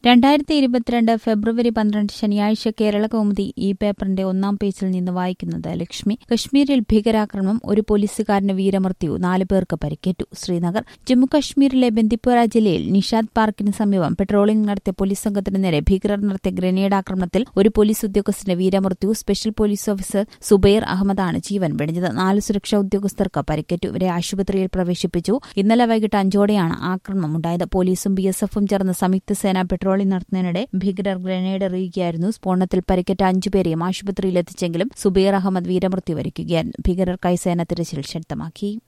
രണ്ടായിരത്തി ഇരുപത്തിരണ്ട് ഫെബ്രുവരി പന്ത്രണ്ട് ശനിയാഴ്ച കേരള കൗമുദി ഈ പേപ്പറിന്റെ ഒന്നാം പേജിൽ നിന്ന് വായിക്കുന്നത് ലക്ഷ്മി കശ്മീരിൽ ഭീകരാക്രമണം ഒരു പോലീസുകാരന് വീരമൃത്യു നാല് പേർക്ക് പരിക്കേറ്റു ശ്രീനഗർ ജമ്മുകശ്മീരിലെ ബന്ദിപ്പുര ജില്ലയിൽ നിഷാദ് പാർക്കിന് സമീപം പെട്രോളിംഗ് നടത്തിയ പോലീസ് സംഘത്തിന് നേരെ ഭീകരർ നടത്തിയ ഗ്രനേഡ് ആക്രമണത്തിൽ ഒരു പോലീസ് ഉദ്യോഗസ്ഥന് വീരമൃത്യു സ്പെഷ്യൽ പോലീസ് ഓഫീസർ സുബൈർ അഹമ്മദാണ് ജീവൻ വെടിഞ്ഞത് നാല് സുരക്ഷാ ഉദ്യോഗസ്ഥർക്ക് പരിക്കേറ്റു ഇവരെ ആശുപത്രിയിൽ പ്രവേശിപ്പിച്ചു ഇന്നലെ വൈകിട്ട് അഞ്ചോടെയാണ് ആക്രമണമുണ്ടായത് പോലീസും ബി എസ് എഫും ചേർന്ന് സംയുക്ത സേന പെട്രോളിംഗ് നടത്തുന്നതിനിടെ ഭീകരർ ഗ്രനേഡ് എറിയുകയായിരുന്നു സ്ഫോടനത്തിൽ പരിക്കേറ്റ അഞ്ചുപേരെയും ആശുപത്രിയിൽ എത്തിച്ചെങ്കിലും സുബൈർ അഹമ്മദ് വീരമൃത്യു വരിക്കുകയായിരുന്നു ഭീകരർക്കായി സേന തിരച്ചിൽ ശക്തമാക്കി